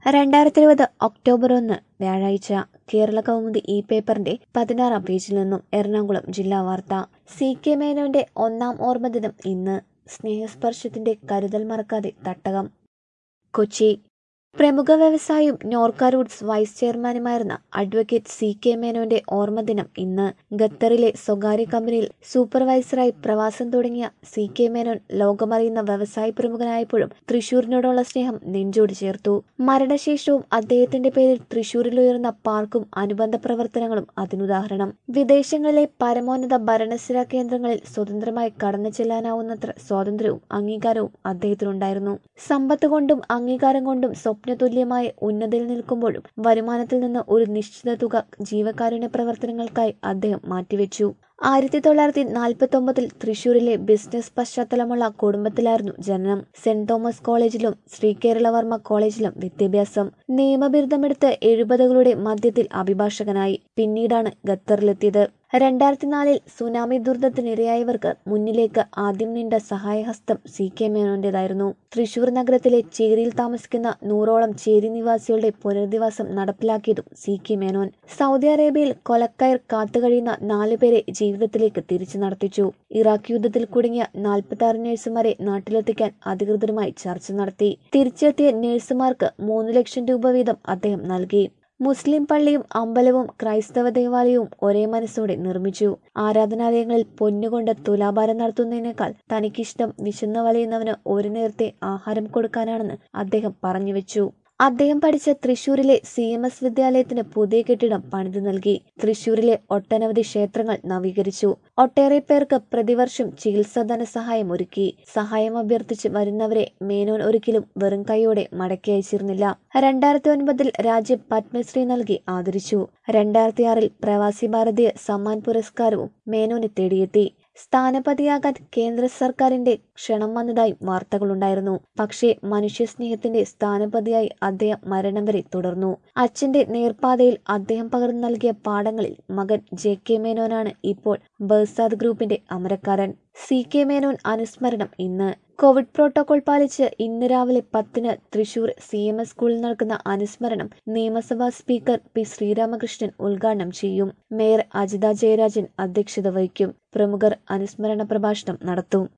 രണ്ടായിരത്തി ഇരുപത് ഒക്ടോബർ ഒന്ന് വ്യാഴാഴ്ച കേരള കൗമുദി ഇ പേപ്പറിന്റെ പതിനാറാം പേജിൽ നിന്നും എറണാകുളം ജില്ലാ വാർത്ത സി കെ മേനോന്റെ ഒന്നാം ഓർമ്മദിനം ഇന്ന് സ്നേഹസ്പർശത്തിന്റെ കരുതൽ മറക്കാതെ തട്ടകം കൊച്ചി പ്രമുഖ വ്യവസായിയും നോർക്ക റൂട്ട്സ് വൈസ് ചെയർമാനുമായിരുന്ന അഡ്വക്കേറ്റ് സി കെ മേനോന്റെ ഓർമ്മദിനം ഇന്ന് ഖത്തറിലെ സ്വകാര്യ കമ്പനിയിൽ സൂപ്പർവൈസറായി പ്രവാസം തുടങ്ങിയ സി കെ മേനോൻ ലോകമറിയുന്ന വ്യവസായ പ്രമുഖനായപ്പോഴും തൃശൂരിനോടുള്ള സ്നേഹം നെഞ്ചോട് ചേർത്തു മരണശേഷവും അദ്ദേഹത്തിന്റെ പേരിൽ തൃശൂരിൽ ഉയർന്ന പാർക്കും അനുബന്ധ പ്രവർത്തനങ്ങളും അതിനുദാഹരണം വിദേശങ്ങളിലെ പരമോന്നത ഭരണസ്ഥിര കേന്ദ്രങ്ങളിൽ സ്വതന്ത്രമായി കടന്നു ചെല്ലാനാവുന്നത്ര സ്വാതന്ത്ര്യവും അംഗീകാരവും അദ്ദേഹത്തിനുണ്ടായിരുന്നു സമ്പത്ത് കൊണ്ടും അംഗീകാരം കൊണ്ടും സ്വപ്നതുല്യമായ ഉന്നതിയിൽ നിൽക്കുമ്പോഴും വരുമാനത്തിൽ നിന്ന് ഒരു നിശ്ചിത തുക ജീവകാരുണ്യ പ്രവർത്തനങ്ങൾക്കായി അദ്ദേഹം മാറ്റിവെച്ചു ആയിരത്തി തൊള്ളായിരത്തി നാൽപ്പത്തി ഒമ്പതിൽ തൃശൂരിലെ ബിസിനസ് പശ്ചാത്തലമുള്ള കുടുംബത്തിലായിരുന്നു ജനനം സെന്റ് തോമസ് കോളേജിലും ശ്രീകേരളവർമ്മ കോളേജിലും വിദ്യാഭ്യാസം നിയമബിരുദമെടുത്ത് എഴുപതുകളുടെ മധ്യത്തിൽ അഭിഭാഷകനായി പിന്നീടാണ് ഖത്തറിലെത്തിയത് രണ്ടായിരത്തി നാലിൽ സുനാമി ദുരന്തത്തിനിരയായവർക്ക് മുന്നിലേക്ക് ആദ്യം നീണ്ട സഹായഹസ്തം സി കെ മേനോന്റേതായിരുന്നു തൃശൂർ നഗരത്തിലെ ചേരിയിൽ താമസിക്കുന്ന നൂറോളം ചേരി നിവാസികളുടെ പുനരധിവാസം നടപ്പിലാക്കിയതും സി കെ മേനോൻ സൗദി അറേബ്യയിൽ കൊലക്കയർ കാത്തുകഴിയുന്ന നാലുപേരെ ജീവിതത്തിലേക്ക് തിരിച്ചു നടത്തിച്ചു ഇറാഖ് യുദ്ധത്തിൽ കുടുങ്ങിയ നാൽപ്പത്തി ആറ് നഴ്സുമാരെ നാട്ടിലെത്തിക്കാൻ അധികൃതരുമായി ചർച്ച നടത്തി തിരിച്ചെത്തിയ നഴ്സുമാർക്ക് മൂന്ന് ലക്ഷം രൂപ വീതം അദ്ദേഹം നൽകി മുസ്ലിം പള്ളിയും അമ്പലവും ക്രൈസ്തവ ദേവാലയവും ഒരേ മനസ്സോടെ നിർമ്മിച്ചു ആരാധനാലയങ്ങളിൽ പൊന്നുകൊണ്ട് തുലാഭാരം നടത്തുന്നതിനേക്കാൾ തനിക്കിഷ്ടം വിശന്ന് വലയുന്നവന് ഒരു നേരത്തെ ആഹാരം കൊടുക്കാനാണെന്ന് അദ്ദേഹം പറഞ്ഞുവെച്ചു അദ്ദേഹം പഠിച്ച തൃശൂരിലെ സി എം എസ് വിദ്യാലയത്തിന് പുതിയ കെട്ടിടം പണിതു നൽകി തൃശൂരിലെ ഒട്ടനവധി ക്ഷേത്രങ്ങൾ നവീകരിച്ചു ഒട്ടേറെ പേർക്ക് പ്രതിവർഷം ചികിത്സാ ധനസഹായം ഒരുക്കി സഹായം അഭ്യർത്ഥിച്ച് വരുന്നവരെ മേനോൻ ഒരിക്കലും വെറും കൈയോടെ മടക്കി അയച്ചിരുന്നില്ല രണ്ടായിരത്തി ഒൻപതിൽ രാജ്യം പത്മശ്രീ നൽകി ആദരിച്ചു രണ്ടായിരത്തി ആറിൽ പ്രവാസി ഭാരതീയ സമ്മാൻ പുരസ്കാരവും മേനോനെ തേടിയെത്തി സ്ഥാനപതിയാകാൻ കേന്ദ്ര സർക്കാരിന്റെ ക്ഷണം വന്നതായും വാർത്തകളുണ്ടായിരുന്നു പക്ഷേ മനുഷ്യസ്നേഹത്തിന്റെ സ്ഥാനപതിയായി അദ്ദേഹം മരണം വരെ തുടർന്നു അച്ഛന്റെ നേർപ്പാതയിൽ അദ്ദേഹം പകർന്നു നൽകിയ പാഠങ്ങളിൽ മകൻ ജെ കെ മേനോനാണ് ഇപ്പോൾ ബർസാദ് ഗ്രൂപ്പിന്റെ അമരക്കാരൻ സി കെ മേനോൻ അനുസ്മരണം ഇന്ന് കോവിഡ് പ്രോട്ടോകോൾ പാലിച്ച് ഇന്ന് രാവിലെ പത്തിന് തൃശൂർ സി എം എസ് സ്കൂളിൽ നടക്കുന്ന അനുസ്മരണം നിയമസഭാ സ്പീക്കർ പി ശ്രീരാമകൃഷ്ണൻ ഉദ്ഘാടനം ചെയ്യും മേയർ അജിത ജയരാജൻ അധ്യക്ഷത വഹിക്കും പ്രമുഖർ അനുസ്മരണ പ്രഭാഷണം നടത്തും